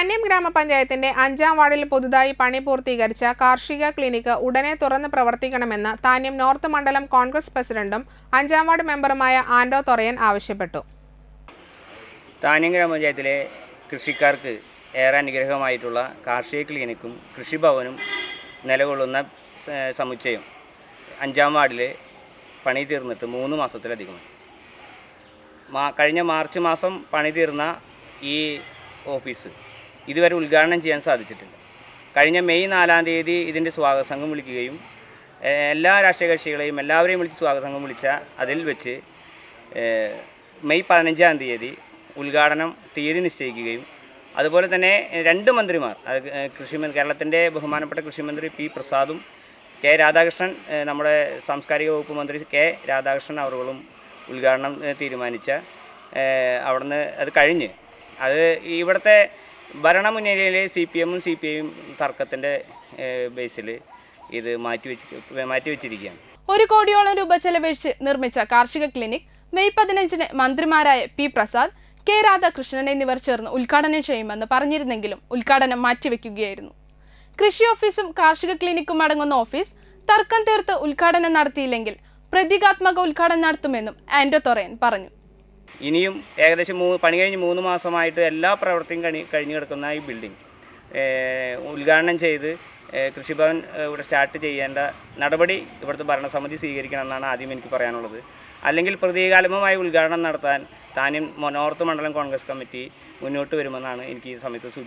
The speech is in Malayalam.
താന്യം ഗ്രാമപഞ്ചായത്തിന്റെ അഞ്ചാം വാർഡിൽ പുതുതായി പണി പൂർത്തീകരിച്ച കാർഷിക ക്ലിനിക്ക് ഉടനെ തുറന്ന് പ്രവർത്തിക്കണമെന്ന് താന്യം നോർത്ത് മണ്ഡലം കോൺഗ്രസ് പ്രസിഡന്റും അഞ്ചാം വാർഡ് മെമ്പറുമായ ആൻഡോ തൊറയൻ ആവശ്യപ്പെട്ടു താന്യം ഗ്രാമപഞ്ചായത്തിലെ കൃഷിക്കാർക്ക് ഏറെ അനുഗ്രഹമായിട്ടുള്ള കാർഷിക ക്ലിനിക്കും കൃഷിഭവനും നിലകൊള്ളുന്ന സ- സമുച്ചയം അഞ്ചാം വാർഡിൽ പണി തീർന്നിട്ട് മൂന്ന് മാസത്തിലധികമായി മാ കഴിഞ്ഞ മാർച്ച് മാസം പണി തീർന്ന ഈ ഓഫീസ് ഇതുവരെ ഉദ്ഘാടനം ചെയ്യാൻ സാധിച്ചിട്ടില്ല കഴിഞ്ഞ മെയ് നാലാം തീയതി ഇതിൻ്റെ സ്വാഗത സംഘം വിളിക്കുകയും എ- എല്ലാ രാഷ്ട്രീയ കക്ഷികളെയും എല്ലാവരെയും വിളിച്ച് സ്വാഗത സംഘം വിളിച്ച അതിൽ വെച്ച് ഏഹ്, മെയ് പതിനഞ്ചാം തീയതി ഉദ്ഘാടനം തീയതി നിശ്ചയിക്കുകയും അതുപോലെ തന്നെ രണ്ട് മന്ത്രിമാർ അത് കൃഷിമന്ത്രി കേരളത്തിൻ്റെ ബഹുമാനപ്പെട്ട കൃഷിമന്ത്രി പി പ്രസാദും കെ രാധാകൃഷ്ണൻ ഏഹ്, നമ്മുടെ സാംസ്കാരിക വകുപ്പ് മന്ത്രി കെ രാധാകൃഷ്ണൻ അവറുകളും ഉദ്ഘാടനം ഏഹ്, തീരുമാനിച്ച ഏഹ്, അവിടുന്ന് അത് കഴിഞ്ഞ് അത് ഇവിടുത്തെ ഭരണമുന്നണിയിലെ സി പി എമ്മും സി പി ഐയും തർക്കത്തിൻ്റെ ബേസിൽ ഇത് മാറ്റിവെച്ച് മാറ്റിവെച്ചിരിക്കുകയാണ് ഒരു കോടിയോളം രൂപ ചെലവഴിച്ച് നിർമ്മിച്ച കാർഷിക ക്ലിനിക് മെയ് പതിനഞ്ചിന് മന്ത്രിമാരായ പി പ്രസാദ് കെ രാധാകൃഷ്ണൻ എന്നിവർ ചേർന്ന് ഉദ്ഘാടനം ചെയ്യുമെന്ന് പറഞ്ഞിരുന്നെങ്കിലും ഉദ്ഘാടനം മാറ്റിവെക്കുകയായിരുന്നു കൃഷി ഓഫീസും കാർഷിക ക്ലിനിക്കും അടങ്ങുന്ന ഓഫീസ് തർക്കം തീർത്ത് ഉദ്ഘാടനം നടത്തിയില്ലെങ്കിൽ പ്രതീകാത്മക ഉദ്ഘാടനം നടത്തുമെന്നും ആൻഡോ തൊറയൻ പറഞ്ഞു ഇനിയും ഏകദേശം മൂ പണി കഴിഞ്ഞ് മൂന്ന് മാസമായിട്ട് എല്ലാ പ്രവൃത്തിയും കഴി കഴിഞ്ഞു കിടക്കുന്ന ഈ ബിൽഡിംഗ് ഏഹ്, ഉദ്ഘാടനം ചെയ്ത് ഏഹ്, കൃഷിഭവൻ ഏഹ്, ഇവിടെ സ്റ്റാർട്ട് ചെയ്യേണ്ട നടപടി ഇവിടുത്തെ ഭരണസമിതി സ്വീകരിക്കണമെന്നാണ് ആദ്യം എനിക്ക് പറയാനുള്ളത് അല്ലെങ്കിൽ പ്രതീകാത്മകമായ ഉദ്ഘാടനം നടത്താൻ താനും നോർത്ത് മണ്ഡലം കോൺഗ്രസ് കമ്മിറ്റി മുന്നോട്ട് വരുമെന്നാണ് എനിക്ക് ഈ സമയത്ത് സൂചി